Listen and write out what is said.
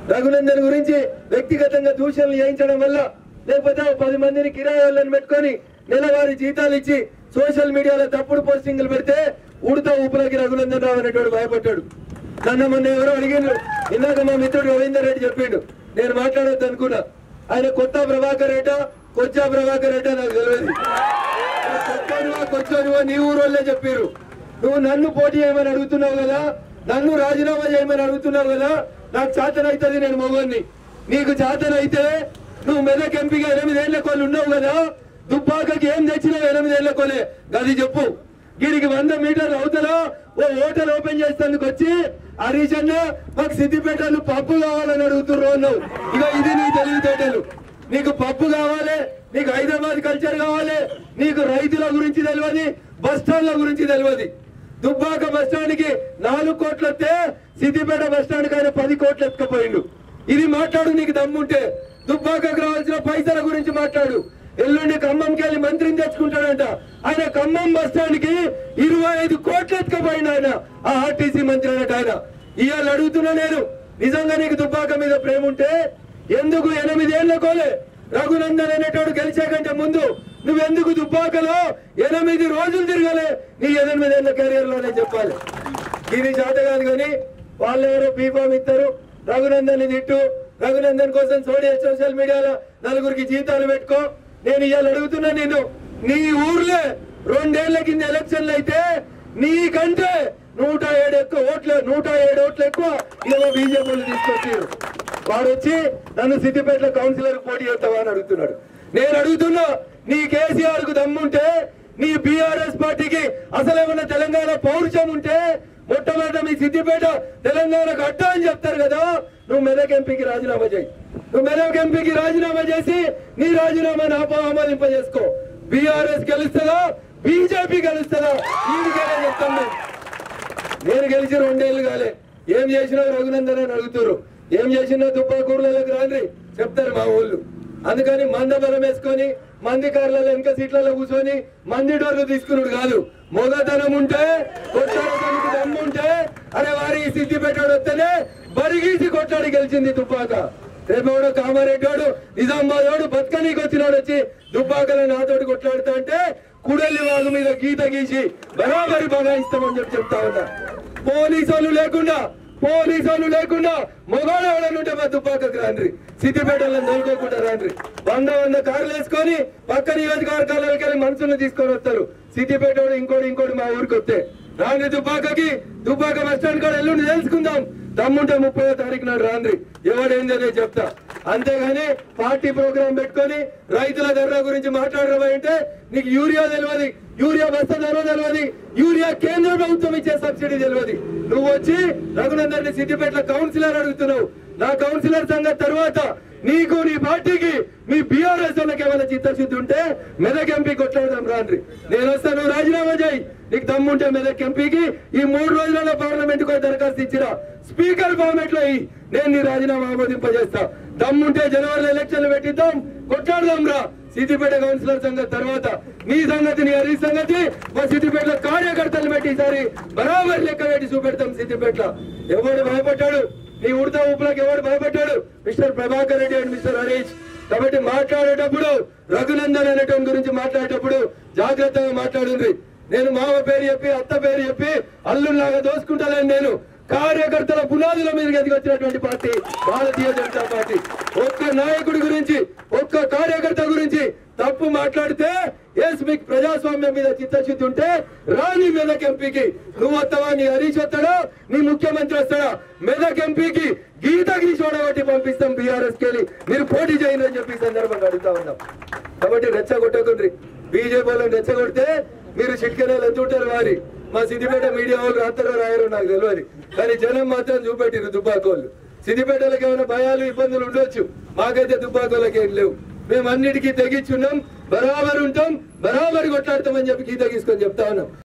రఘునందన్ గురించి వ్యక్తిగతంగా దూషణలు చేయించడం వల్ల లేకపోతే ఓ పది మందిని కిరాయి వాళ్ళని పెట్టుకొని నెలవారీ జీతాలు ఇచ్చి సోషల్ మీడియాలో తప్పుడు పోస్టింగ్లు పెడితే ఉడతా ఊపులకి రఘునందన్ రావు అనేటోడు భయపడ్డాడు నన్ను మొన్న ఎవరో అడిగిండ్రు ఇందాక మా మిత్రుడు రవీందర్ రెడ్డి చెప్పిండు నేను మాట్లాడొద్దు అనుకున్నా ఆయన కొత్త ప్రభాకర్ రెడ్డా కొచ్చా ప్రభాకర్ రెడ్డా నాకు తెలియదు కొత్తనువా కొచ్చనువా నీ ఊరోళ్ళే చెప్పారు నువ్వు నన్ను పోటీ చేయమని అడుగుతున్నావు కదా నన్ను రాజీనామా చేయమని అడుగుతున్నావు కదా నాకు చేతనైతుంది నేను మొగోన్ని నీకు చేతనైతే నువ్వు మెదక్ ఎంపీగా ఎనిమిదేళ్ల కోళ్ళు ఉన్నావు కదా దుబ్బాకకి ఏం తెచ్చినావు ఎనిమిదేళ్ల కోలే గది చెప్పు వీడికి వంద మీటర్లు అవతల ఓ హోటల్ ఓపెన్ చేసేందుకు వచ్చి హరీష్ అన్న మాకు సిద్దిపేటలు పప్పు కావాలని అడుగుతుర్రు అన్నావు ఇక ఇది నీ తెలివితేటలు నీకు పప్పు కావాలి నీకు హైదరాబాద్ కల్చర్ కావాలి నీకు రైతుల గురించి తెలియదు బస్ స్టాండ్ల గురించి తెలియదు దుబ్బాక బస్ స్టాండ్ కి నాలుగు కోట్లు వస్తే సిద్దిపేట బస్ స్టాండ్ కి ఆయన పది కోట్లు ఎత్తుకపోయిండు ఇది మాట్లాడు నీకు దమ్ముంటే దుబ్బాకకు రావాల్సిన పైసల గురించి మాట్లాడు ఎల్లుండి ఖమ్మంకి వెళ్ళి మంత్రిని తెచ్చుకుంటాడంట ఆయన ఖమ్మం బస్ స్టాండ్ కి ఇరవై ఐదు కోట్లు ఎత్తుకపోయిండు ఆయన ఆ ఆర్టీసీ మంత్రి అన్నట్టు ఆయన ఇవాళ అడుగుతున్నా నేను నిజంగా నీకు దుబ్బాక మీద ప్రేమ ఉంటే ఎందుకు ఎనిమిదేళ్ల కోలే రఘునందన్ అనేటోడు గెలిచే కంటే ముందు నువ్వెందుకు దుబ్బాకలో ఎనిమిది రోజులు తిరగలే నీ ఎనిమిదేళ్ల కెరీర్ లోనే చెప్పాలి ఇది చేత కాదు కానీ వాళ్ళు ఎవరో బీఫామ్ ఇస్తారు రఘునందన్ తిట్టు రఘునందన్ కోసం సోడి సోషల్ మీడియాలో నలుగురికి జీతాలు పెట్టుకో నేను ఇవాళ అడుగుతున్నా నేను నీ ఊర్లే రెండేళ్ల కింద ఎలక్షన్లు అయితే నీకంటే నూట ఏడు ఎక్కువ ఓట్లు నూట ఏడు ఓట్లు ఎక్కువ ఇలా బీజేపీలు తీసుకొచ్చారు వాడు వచ్చి నన్ను సిద్దిపేటలో కౌన్సిలర్ పోటీ చేస్తావా అని అడుగుతున్నాడు నేను అడుగుతున్నా నీ కేసీఆర్ కు దమ్ముంటే నీ బీఆర్ఎస్ పార్టీకి అసలు ఏమన్నా తెలంగాణ పౌరుషం ఉంటే మొట్టమొదట మీ సిద్దిపేట తెలంగాణకు అడ్డా అని చెప్తారు కదా నువ్వు మెదక్ ఎంపీకి రాజీనామా చేయి నువ్వు మెదక్ ఎంపీకి రాజీనామా చేసి నీ రాజీనామాని ఆప ఆమోదింపజేసుకో బీఆర్ఎస్ గెలుస్తుందా బీజేపీ గెలుస్తుందా ఈ విధంగా చెప్తాను నేను. నేను గెలిచి రెండేళ్లు కాలే ఏం చేసినావు రఘునందన్ అని అడుగుతారు ఏం చేసినా దుబ్బాకూరులకు రాండి చెప్తారు మా ఊళ్ళు అందుకని మందబలం వేసుకొని మంది కార్లలో వెనక సీట్లలో కూర్చొని మంది డోర్లు తీసుకున్నాడు కాదు మొగతనం ఉంటే కొట్టాడటానికి దమ్ము ఉంటే అరే వారి ఈ సిద్ధి పెట్టాడు వస్తేనే బరిగీసి కొట్టాడు గెలిచింది దుబ్బాక రేపేవాడు కామారెడ్డి వాడు నిజామాబాద్ వాడు బతకనీకి వచ్చినాడు వచ్చి దుబ్బాకలో నాతోటి కొట్లాడుతా అంటే కుడలి వాగు మీద గీత గీసి బరాబరి బగాయిస్తామని చెప్పి చెప్తా ఉన్నా పోలీసు వాళ్ళు లేకుండా పోలీసు వాళ్ళు లేకుండా మొగాడు ఎవడని ఉంటే మా దుబ్బాకకు రాండ్రి సిద్దిపేటలో దొరుకోకుండా రాండ్రి వంద వంద కార్లు వేసుకొని పక్క నియోజకవర్గాలకు వెళ్ళి మనుషులను తీసుకొని వస్తారు సిద్దిపేట వాడు ఇంకోటి ఇంకోటి మా ఊరికి వస్తే రాండ్రి దుబ్బాకకి దుబ్బాక బస్ స్టాండ్ కూడా ఎల్లుండి తెలుసుకుందాం దమ్ముంటే ముప్పై తారీఖు నాడు రాండ్రి ఎవడేందనే చెప్తా అంతేగాని పార్టీ ప్రోగ్రామ్ పెట్టుకొని రైతుల ధర గురించి మాట్లాడడం అంటే నీకు యూరియా తెలియదు యూరియా బస్తా ధర తెలియదు యూరియా కేంద్ర ప్రభుత్వం ఇచ్చే సబ్సిడీ తెలియదు నువ్వు వచ్చి రఘునందన్ సిద్దిపేటలో కౌన్సిలర్ అడుగుతున్నావు నా కౌన్సిలర్ సంగతి తర్వాత నీకు నీ పార్టీకి మీ బీఆర్ఎస్ వాళ్ళకి ఏమైనా చిత్తశుద్ధి ఉంటే మెదక్ ఎంపీ కొట్లాడదాం రాండ్రి నేను వస్తాను నువ్వు రాజీనామా చేయి నీకు దమ్ముంటే మెదక్ ఎంపీకి ఈ మూడు రోజులలో పార్లమెంట్ కు దరఖాస్తు ఇచ్చిరా స్పీకర్ ఫార్మేట్ లో ఇయ్యి. నేను నీ రాజీనామా ఆమోదింపజేస్తా దమ్ముంటే జనవరిలో ఎలక్షన్లు పెట్టిద్దాం కొట్లాడదాం రా సిద్దిపేట కౌన్సిలర్ సంగతి తర్వాత నీ సంగతి నీ హరీష్ సంగతి మా సిద్దిపేటలో కార్యకర్తలు పెట్టి ఈసారి బరాబర్ లెక్క పెట్టి చూపెడతాం సిద్దిపేటలో ఎవడు భయపడ్డాడు నీ ఉడత ఊపులకు ఎవడు భయపడ్డాడు mister Prabhakar Reddy and mister Harish కాబట్టి మాట్లాడేటప్పుడు రఘునందన్ అనేటం గురించి మాట్లాడేటప్పుడు జాగ్రత్తగా మాట్లాడింది నేను మామ పేరు చెప్పి అత్త పేరు చెప్పి అల్లుల్లాగా దోసుకుంటానని నేను కార్యకర్తల పునాదుల మీదకి ఎదిగొచ్చినటువంటి పార్టీ భారతీయ జనతా పార్టీ ఒక్క నాయకుడి గురించి ఒక్క కార్యకర్త గురించి తప్పు మాట్లాడితే ఎస్ మీకు ప్రజాస్వామ్యం మీద చిత్తశుద్ధి ఉంటే రాని మెదక్ ఎంపీకి నువ్వు వస్తావా నీ హరీష్ వస్తాడా నీ ముఖ్యమంత్రి వస్తాడా మెదక్ ఎంపీకి గీత గీసి ఒకటి పంపిస్తాం బీఆర్ఎస్ కెళ్ళి మీరు పోటీ చేయండి అని చెప్పి ఈ సందర్భంగా అడుగుతా ఉన్నాం కాబట్టి రెచ్చగొట్టకుండ్రి బీజేపీ వాళ్ళని రెచ్చగొడితే మీరు చిట్కెనాలు ఎత్తుంటారు వారి మా సిద్దిపేట మీడియా వాళ్ళు రాస్తారో రాయరో నాకు తెలియదు కానీ జనం మాత్రం చూపెట్టిరు దుబ్బాకోళ్ళు సిద్దిపేటలకు ఏమైనా భయాలు ఇబ్బందులు ఉండొచ్చు మాకైతే దుబ్బాకోళ్ళకి ఏం లేవు మేము అన్నిటికీ తెగించున్నాం బరాబర్ ఉంటాం బరాబర్ కొట్లాడతామని చెప్పి గీత గీసుకొని చెప్తా ఉన్నాం